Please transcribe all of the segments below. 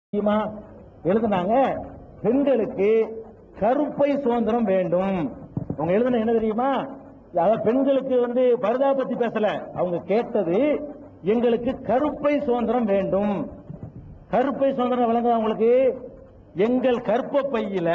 தெரியுமா எழுதுனாங்க பெண்களுக்கு கருப்பை சுதந்திரம் வேண்டும் அவங்க எழுதுன என்ன தெரியுமா அதாவது பெண்களுக்கு வந்து பரதா பத்தி பேசல அவங்க கேட்டது எங்களுக்கு கருப்பை சுதந்திரம் வேண்டும் கருப்பை சுதந்திரம் வழங்குதா அவங்களுக்கு எங்கள் கற்ப பையில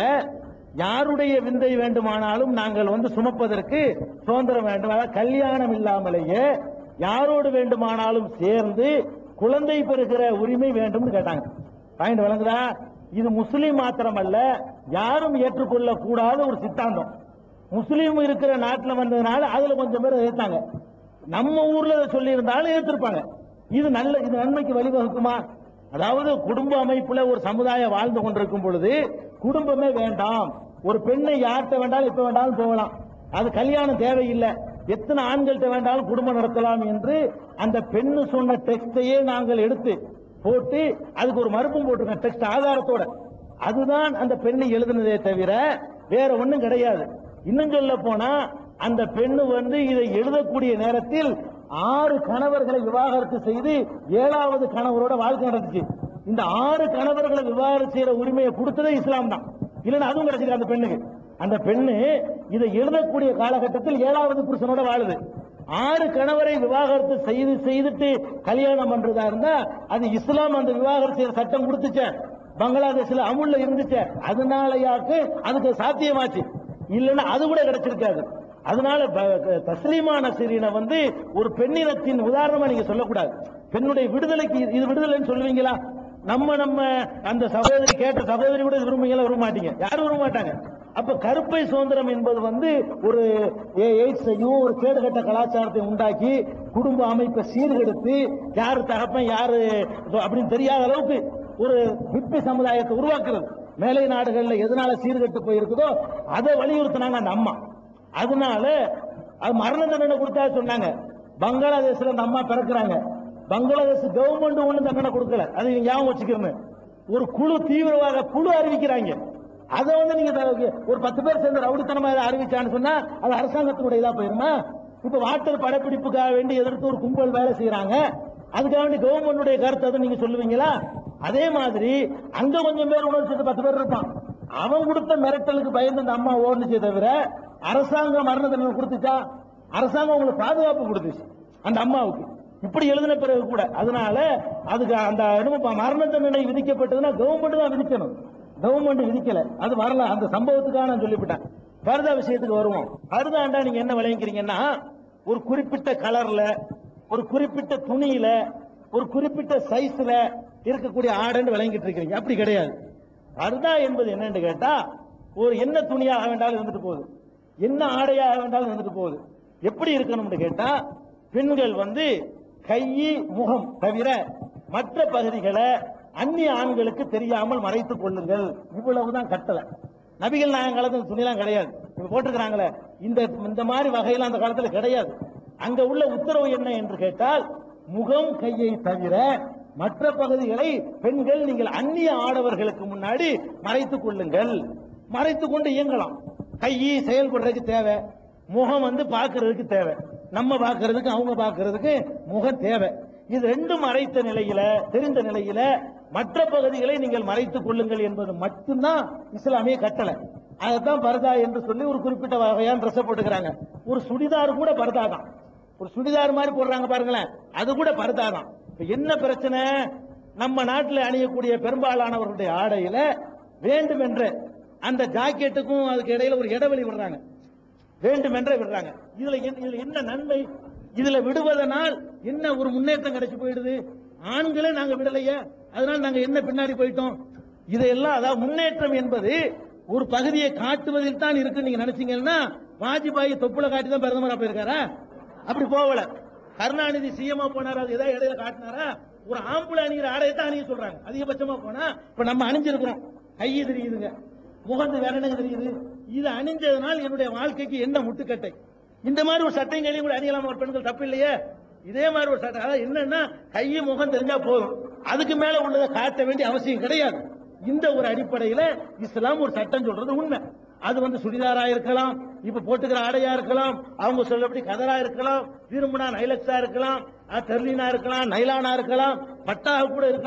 யாருடைய விந்தை வேண்டுமானாலும் நாங்கள் வந்து சுமப்பதற்கு சுதந்திரம் வேண்டும் அதாவது கல்யாணம் இல்லாமலேயே யாரோடு வேண்டுமானாலும் சேர்ந்து குழந்தை பெறுகிற உரிமை வேண்டும்னு கேட்டாங்க பாயிண்ட் வழங்குதா இது முஸ்லீம் மாத்திரமல்ல யாரும் ஏற்றுக்கொள்ள கூடாத ஒரு சித்தாந்தம் முஸ்லீம் இருக்கிற நாட்டில் வந்ததுனால அதுல கொஞ்சம் பேர் எதிர்த்தாங்க நம்ம ஊர்ல இதை சொல்லி இருந்தாலும் எதிர்த்திருப்பாங்க இது நல்ல இது நன்மைக்கு வழிவகுக்குமா அதாவது குடும்ப அமைப்புல ஒரு சமுதாயம் வாழ்ந்து கொண்டிருக்கும் பொழுது குடும்பமே வேண்டாம் ஒரு பெண்ணை யார்கிட்ட வேண்டாலும் எப்ப வேண்டாலும் போகலாம் அது கல்யாணம் தேவையில்லை எத்தனை ஆண்கள்கிட்ட வேண்டாலும் குடும்பம் நடத்தலாம் என்று அந்த பெண்ணு சொன்ன டெக்ஸ்டையே நாங்கள் எடுத்து போட்டு அதுக்கு ஒரு மறுப்பும் போட்டிருக்கோம் டெக்ஸ்ட் ஆதாரத்தோட அதுதான் அந்த பெண்ணை எழுதுனதே தவிர வேற ஒண்ணும் கிடையாது இன்னும் சொல்ல போனா அந்த பெண்ணு வந்து இதை எழுதக்கூடிய நேரத்தில் ஆறு கணவர்களை விவாகரத்து செய்து ஏழாவது கணவரோட வாழ்க்கை நடந்துச்சு இந்த ஆறு கணவர்களை விவாகரத்து செய்யற உரிமையை கொடுத்ததே இஸ்லாம் தான் இல்லைன்னா அதுவும் கிடைச்சிருக்கு அந்த பெண்ணுக்கு அந்த பெண்ணு இதை எழுதக்கூடிய காலகட்டத்தில் ஏழாவது புருஷனோட வாழுது ஆறு கணவரை விவாகரத்து செய்து செய்துட்டு கல்யாணம் பண்றதா இருந்தா அது இஸ்லாம் அந்த விவாகரத்து செய்யற சட்டம் கொடுத்துச்சே பங்களாதேஷ்ல அமுல்ல இருந்துச்சு அதனாலயாக்கு அதுக்கு சாத்தியமாச்சு இல்லைன்னா அது கூட கிடைச்சிருக்காது அதனால ப- தஸ்லீமா நசீரினை வந்து ஒரு பெண்ணினத்தின் உதாரணமா நீங்க சொல்லக்கூடாது பெண்ணுடைய விடுதலைக்கு இது- இது விடுதலைன்னு சொல்லுவீங்களா நம்ம நம்ம அந்த சகோதரி கேட்ட சகோதரி கூட இது விரும்புவீங்களா விரும்ப மாட்டீங்க யாரும் விரும்ப மாட்டாங்க அப்ப கருப்பை சுதந்திரம் என்பது வந்து ஒரு எ- எய்ட்ஸையும் ஒரு கேடுகட்ட கலாச்சாரத்தை உண்டாக்கி குடும்ப அமைப்பை சீர்கெடுத்து யாரு தகப்பன் யாரு இது அப்படின்னு தெரியாத அளவுக்கு ஒரு ஹிப்பி சமுதாயத்தை உருவாக்குறது மேலை நாடுகள்ல எதனால சீர்கெட்டு போயிருக்குதோ அதை வலியுறுத்தினாங்க அந்த அம்மா அதனால அது மரண தண்டனை கொடுத்தா சொன்னாங்க பங்களாதேஷ்ல அந்த அம்மா பிறக்குறாங்க பங்களாதேஷ் கவர்மெண்ட் ஒண்ணு தண்டனை கொடுக்கல அது நீங்க ஞாபகம் வச்சுக்கணும் ஒரு குழு தீவிரவாத குழு அறிவிக்கிறாங்க அதை வந்து நீங்க த- ஒரு பத்து பேர் சேர்ந்து ரவுடித்தனமா இதை அறிவிச்சான்னு சொன்னா அது அரசாங்கத்தினுடைய இதா போயிருமா இப்ப வாட்டர் படப்பிடிப்புக்காக வேண்டி எதிர்த்து ஒரு கும்பல் வேலை செய்யறாங்க அதுக்காக வேண்டி கவர்மெண்டுடைய கருத்தை அதை நீங்க சொல்லுவீங்களா அதே மாதிரி அங்க கொஞ்சம் பேர் உணர்ச்சி பத்து பேர் இருப்பான் அவன் கொடுத்த மிரட்டலுக்கு பயந்து அந்த அம்மா ஓடுனுச்சே தவிர அரசாங்கம் மரண தண்டனை கொடுத்துச்சா அரசாங்கம் உங்களுக்கு பாதுகாப்பு கொடுத்துச்சு அந்த அம்மாவுக்கு இப்படி எழுதின பிறகு கூட அதனால அதுக்கு அந்த என்னமோ மரண தண்டனை விதிக்கப்பட்டதுன்னா கவர்மெண்ட் தான் விதிக்கணும் கவர்மெண்ட் விதிக்கல அது வரல அந்த சம்பவத்துக்காக நான் சொல்லிவிட்டேன் பரதா விஷயத்துக்கு வருவோம் பரதாண்டா நீங்க என்ன விளங்கிக்கிறீங்கன்னா ஒரு குறிப்பிட்ட கலர்ல ஒரு குறிப்பிட்ட துணியில ஒரு குறிப்பிட்ட சைஸ்ல இருக்கக்கூடிய ஆடைன்னு விளங்கிட்டு இருக்கிறீங்க அப்படி கிடையாது பர்தா என்பது என்னன்னு கேட்டா ஒரு என்ன துணியாக வேண்டாலும் இருந்துட்டு போகுது என்ன ஆடையாக வேண்டாலும் இருந்துட்டு போகுது எப்படி இருக்கணும்னு கேட்டா பெண்கள் வந்து கை முகம் தவிர மற்ற பகுதிகளை அந்நிய ஆண்களுக்கு தெரியாமல் மறைத்துக் கொள்ளுங்கள் இவ்வளவுதான் கட்டளை நபிகள் நாயகம் காலத்துல துணிலாம் கிடையாது இப்ப போட்டிருக்கிறாங்களே இந்த இந்த மாதிரி வகையெல்லாம் அந்த காலத்துல கிடையாது அங்க உள்ள உத்தரவு என்ன என்று கேட்டால் முகம் கையை தவிர மற்ற பகுதிகளை பெண்கள் நீங்கள் அந்நிய ஆடவர்களுக்கு முன்னாடி மறைத்துக் கொள்ளுங்கள் மறைத்துக் கொண்டு இயங்கலாம் கை செயல்படுறதுக்கு தேவை முகம் வந்து பார்க்கிறதுக்கு தேவை நம்ம பார்க்கிறதுக்கு அவங்க பார்க்கிறதுக்கு முகம் தேவை இது ரெண்டும் மறைத்த நிலையில தெரிந்த நிலையில மற்ற பகுதிகளை நீங்கள் மறைத்துக் கொள்ளுங்கள் என்பது மட்டும்தான் இஸ்லாமிய கட்டளை அதைத்தான் பரதா என்று சொல்லி ஒரு குறிப்பிட்ட வகையான ட்ரெஸ் போட்டுக்கிறாங்க ஒரு சுடிதார் கூட பரதா தான் ஒரு சுடிதார் மாதிரி போடுறாங்க பாருங்களேன் அது கூட பரதா தான் இப்ப என்ன பிரச்சனை நம்ம நாட்டில் அணியக்கூடிய பெரும்பாலானவர்களுடைய ஆடையில வேண்டுமென்று அந்த ஜாக்கெட்டுக்கும் அதுக்கு இடையில ஒரு இடைவெளி விடுறாங்க வேண்டுமென்றே விடுறாங்க இதுல என்ன- இதுல என்ன நன்மை இதுல விடுவதனால் என்ன ஒரு முன்னேற்றம் கிடைச்சு போயிடுது ஆண்களே நாங்க விடலையே அதனால நாங்க என்ன பின்னாடி போயிட்டோம் இதையெல்லாம் அதாவது முன்னேற்றம் என்பது ஒரு பகுதியை காட்டுவதில் தான் இருக்கு நீங்க நினைச்சீங்கன்னா வாஜ்பாய் தொப்புல காட்டி தான் பிரதமரா போயிருக்காரா அப்படி போகல கருணாநிதி சிஎம்ஆ போனாரா அது ஏதாவது இடையில காட்டினாரா ஒரு ஆம்பளை அணிகிற ஆடையை தான் அணிய சொல்றாங்க அதிகபட்சமா போனா இப்ப நம்ம அணிஞ்சிருக்கிறோம் கை தெரியுதுங்க முகந்து வேற என்னங்க தெரியுது இது அணிஞ்சதுனால் என்னுடைய வாழ்க்கைக்கு என்ன முட்டுக்கட்டை இந்த மாதிரி ஒரு சட்டைங்களையும் கூட அணியலாமா ஒரு பெண்கள் தப்பு இல்லையே இதே மாதிரி ஒரு சட்டை அதாவது என்னன்னா கையை முகம் தெரிஞ்சா போதும் அதுக்கு மேல உள்ளதை காட்ட வேண்டிய அவசியம் கிடையாது இந்த ஒரு அடிப்படையில இஸ்லாம் ஒரு சட்டம் சொல்றது உண்மை அது வந்து சுடிதாரா இருக்கலாம் இப்ப போட்டுக்கிற ஆடையா இருக்கலாம் அவங்க சொல்லபடி கதரா இருக்கலாம் விரும்பினா நைலக்ஸா இருக்கலாம் அஹ், தெர்லினா இருக்கலாம் நைலானா இருக்கலாம் பட்டாக கூட இருக்கலாம்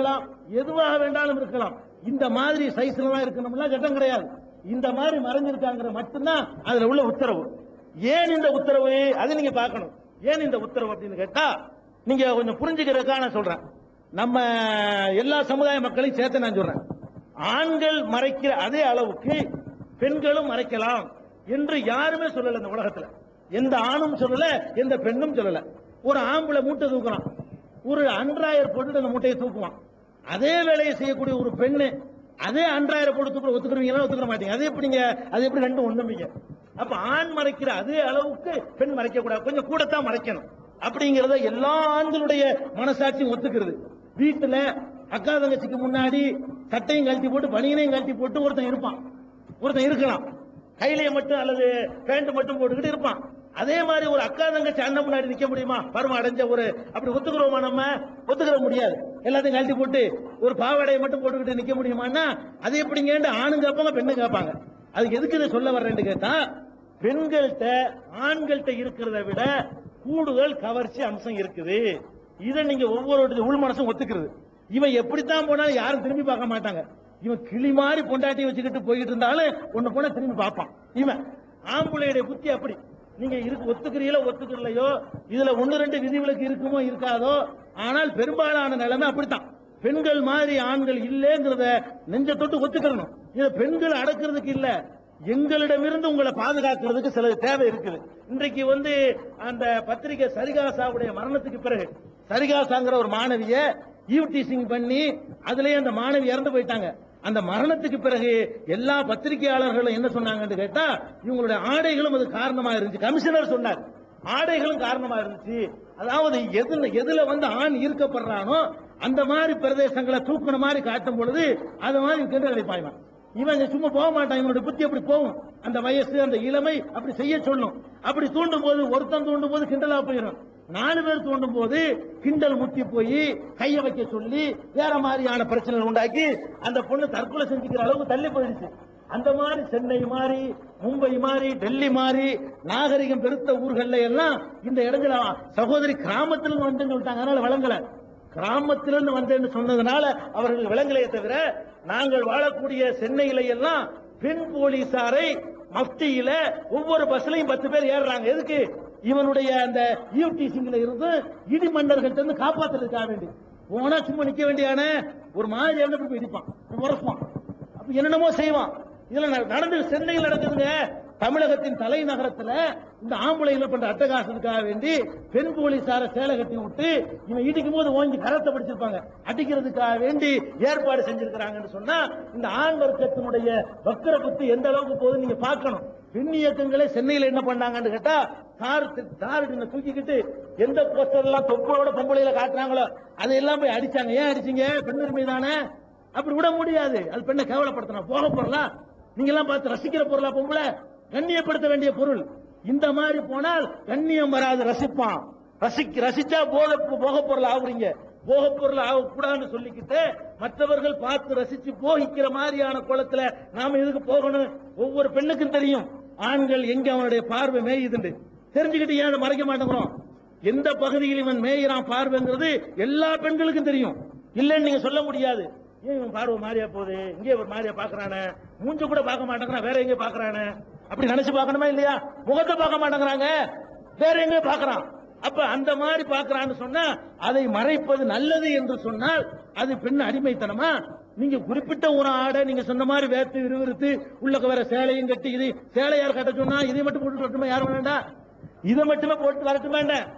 எதுவாக வேண்டாலும் இருக்கலாம் இந்த மாதிரி சைஸ்ல தான் இருக்கணும்லாம் சட்டம் கிடையாது இந்த மாதிரி மறைஞ்சிருக்காங்கிற மட்டும்தான் அதுல உள்ள உத்தரவு ஏன் இந்த உத்தரவு அதை நீங்க பார்க்கணும் ஏன் இந்த உத்தரவு அப்படின்னு கேட்டா நீங்க கொஞ்சம் புரிஞ்சுக்கிறதுக்காக நான் சொல்றேன் நம்ம எல்லா சமுதாய மக்களையும் சேர்த்து நான் சொல்றேன் ஆண்கள் மறைக்கிற அதே அளவுக்கு பெண்களும் மறைக்கலாம் என்று யாருமே சொல்லல இந்த உலகத்துல எந்த ஆணும் சொல்லல எந்த பெண்ணும் சொல்லல ஒரு ஆம்பளை மூட்டை தூக்குறான் ஒரு அன்றாயர் போட்டு அந்த மூட்டையை தூக்குவான் அதே வேலையை செய்யக்கூடிய ஒரு பெண்ணு அதே அன்றாயிரம் போட்டு தூக்குற ஒத்துக்கிறீங்களா ஒத்துக்கிற மாட்டீங்க அது எப்படிங்க அது எப்படி ரெண்டும் ஒண்ணுமீங்க அப்ப ஆண் மறைக்கிற அதே அளவுக்கு பெண் மறைக்க கூடாது கொஞ்சம் கூடத்தான் மறைக்கணும் அப்படிங்கறத எல்லா ஆண்களுடைய மனசாட்சியும் ஒத்துக்கிறது வீட்டுல அக்கா தங்கச்சிக்கு முன்னாடி சட்டையும் கழட்டி போட்டு பனியனையும் கழட்டி போட்டு ஒருத்தன் இருப்பான் ஒருத்தன் இருக்கலாம் கையிலைய மட்டும் அல்லது பேண்ட் மட்டும் போட்டுக்கிட்டு இருப்பான் அதே மாதிரி ஒரு அக்கா தங்கச்சி அண்ணன் முன்னாடி நிக்க முடியுமா பருவம் அடைஞ்ச ஒரு அப்படி ஒத்துக்கிறோமா நம்ம ஒத்துக்கிற முடியாது எல்லாத்தையும் கழட்டி போட்டு ஒரு பாவாடையை மட்டும் போட்டுக்கிட்டு நிக்க முடியுமான்னா அது எப்படிங்கன்னு ஆணும் கேட்பாங்க பெண்ணும் கேட்பாங்க அதுக்கு எதுக்கு இதை சொல்ல வர்றேன்னு கேட்டா பெண்கள்கிட்ட ஆண்கள்கிட்ட இருக்கிறத விட கூடுதல் கவர்ச்சி அம்சம் இருக்குது இதை நீங்க ஒவ்வொரு உள் மனசும் ஒத்துக்கிறது இவன் எப்படித்தான் போனாலும் யாரும் திரும்பி பார்க்க மாட்டாங்க இவன் கிளி மாதிரி பொண்டாட்டி வச்சுக்கிட்டு போய்கிட்டு இருந்தாலும் ஒண்ணு போனா திரும்பி பார்ப்பான் இவன் ஆம்பளையுடைய புத்தி அப்படி நீங்க இருக்கு ஒத்துக்கிறீங்களோ ஒத்துக்கலையோ இதுல ஒன்னு ரெண்டு விதிவிலக்கு இருக்குமோ இருக்காதோ ஆனால் பெரும்பாலான நிலைமை அப்படித்தான் பெண்கள் மாதிரி ஆண்கள் இல்லைங்கிறத நெஞ்ச தொட்டு ஒத்துக்கிறணும் இத பெண்கள் அடக்கிறதுக்கு இல்ல எங்களிடமிருந்து உங்களை பாதுகாக்கிறதுக்கு சில தேவை இருக்குது இன்றைக்கு வந்து அந்த பத்திரிகை சரிகாசாவுடைய மரணத்துக்கு பிறகு சரிகாசாங்கிற ஒரு மாணவிய ஈவ்டீசிங் பண்ணி அதுலயே அந்த மாணவி இறந்து போயிட்டாங்க அந்த மரணத்துக்கு பிறகு எல்லா பத்திரிகையாளர்களும் என்ன சொன்னாங்கன்னு கேட்டா இவங்களுடைய ஆடைகளும் அது காரணமா இருந்துச்சு கமிஷனர் சொன்னார் ஆடைகளும் காரணமா இருந்துச்சு அதாவது எதுல எதுல வந்து ஆண் ஈர்க்கப்படுறானோ அந்த மாதிரி பிரதேசங்களை தூக்குன மாதிரி காட்டும் பொழுது அது மாதிரி கிண்டல் அடிப்பாய்வான் இவன் இங்க சும்மா போக மாட்டான் இவனுடைய புத்தி அப்படி போகும் அந்த வயசு அந்த இளமை அப்படி செய்ய சொல்லும் அப்படி தூண்டும் போது ஒருத்தன் தூண்டும் போது கிண்டலா போயிடும் நாலு பேர் தூண்டும் போது கிண்டல் முத்தி போய் கைய வைக்க சொல்லி வேற மாதிரியான பிரச்சனை உண்டாக்கி அந்த பொண்ணு தற்கொலை செஞ்சுக்கிற அளவுக்கு தள்ளி போயிடுச்சு அந்த மாதிரி சென்னை மாதிரி மும்பை மாதிரி டெல்லி மாதிரி நாகரிகம் பெருத்த ஊர்கள்ல எல்லாம் இந்த இடத்துல சகோதரி கிராமத்துல வந்து சொல்லிட்டாங்க அதனால வழங்கல கிராமத்திலிருந்து வந்தேன்னு சொன்னதுனால அவர்கள் விளங்கலையே தவிர நாங்கள் வாழக்கூடிய சென்னையில எல்லாம் பெண் போலீசாரை மஃப்டியில ஒவ்வொரு பஸ்லயும் பத்து பேர் ஏறுறாங்க எதுக்கு இவனுடைய அந்த யூடிசிங்ல இருந்து இடி மன்னர்கள்ட்ட இருந்து காப்பாத்துறதுக்காக வேண்டி போனா சும்மா நிக்க வேண்டியான ஒரு மாதிரி இறந்து போய் இடிப்பான் உரசுவான் அப்ப என்னென்னமோ செய்வான் இதுல ந- நடந்து சென்னையில் நடக்குதுங்க தமிழகத்தின் தலைநகரத்துல இந்த ஆம்பளைகளை பண்ற அட்டகாசத்துக்காக வேண்டி பெண் போலீசார சேலை கட்டி விட்டு இவன் இடிக்கும் போது ஓங்கி கரத்தை படிச்சிருப்பாங்க அடிக்கிறதுக்காக வேண்டி ஏற்பாடு செஞ்சிருக்கிறாங்கன்னு சொன்னா இந்த ஆண் வர்க்கத்தினுடைய வக்கர புத்தி எந்த அளவுக்கு போகுது நீங்க பார்க்கணும் பெண் இயக்கங்களே சென்னையில என்ன பண்ணாங்கன்னு கேட்டா கார் கார் தூக்கிக்கிட்டு எந்த போஸ்டர் எல்லாம் தொப்பலோட பொம்பளையில காட்டுறாங்களோ அதையெல்லாம் போய் அடிச்சாங்க ஏன் அடிச்சீங்க பெண் உரிமை தானே அப்படி விட முடியாது அது பெண்ணை கேவலப்படுத்தணும் போக பொருளா நீங்க எல்லாம் பார்த்து ரசிக்கிற பொருளா பொம்பளை கண்ணியப்படுத்த வேண்டிய பொருள் இந்த மாதிரி போனால் கண்ணியம் வராது ரசிப்பான் ரசிக்க ரசிச்சா போத போக பொருள் ஆகுறீங்க போக பொருள் ஆகக்கூடாதுன்னு சொல்லிக்கிட்டு மற்றவர்கள் பார்த்து ரசிச்சு போகிக்கிற மாதிரியான குளத்துல நாம எதுக்கு போகணும் ஒவ்வொரு பெண்ணுக்கும் தெரியும் ஆண்கள் எங்க அவனுடைய பார்வை மேயுதுண்டு தெரிஞ்சுக்கிட்டு ஏன் அதை மறைக்க மாட்டேங்கிறோம் எந்த பகுதியில் இவன் மேயிறான் பார்வைங்கிறது எல்லா பெண்களுக்கும் தெரியும் இல்லைன்னு நீங்க சொல்ல முடியாது ஏன் இவன் பார்வை மாறியா போகுது இங்கே ஒரு மாறியா பாக்குறானே மூஞ்ச கூட பார்க்க மாட்டேங்கிறான் வேற எங்க பாக்குறானே அப்படி நினைச்சு பார்க்கணுமா இல்லையா முகத்தை பார்க்க மாட்டேங்கிறாங்க வேற எங்க பாக்குறான் அப்ப அந்த மாதிரி பாக்குறான்னு சொன்னா அதை மறைப்பது நல்லது என்று சொன்னால் அது பெண் அடிமைத்தனமா நீங்க குறிப்பிட்ட ஒரு ஆடை நீங்க சொன்ன மாதிரி வேத்து விறுவிறுத்து உள்ளக்க வேற சேலையும் கட்டி இது சேலை யார் கட்ட சொன்னா இதை மட்டும் போட்டு வரட்டுமா யாரும் வேண்டாம் இதை மட்டுமே போட்டு வரட்டும் வேண்டாம்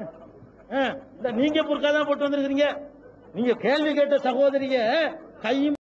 ஆ, இந்த நீங்க புர்கா தான் போட்டு வந்திருக்கிறீங்க நீங்க கேள்வி கேட்ட சகோதரிய கையும்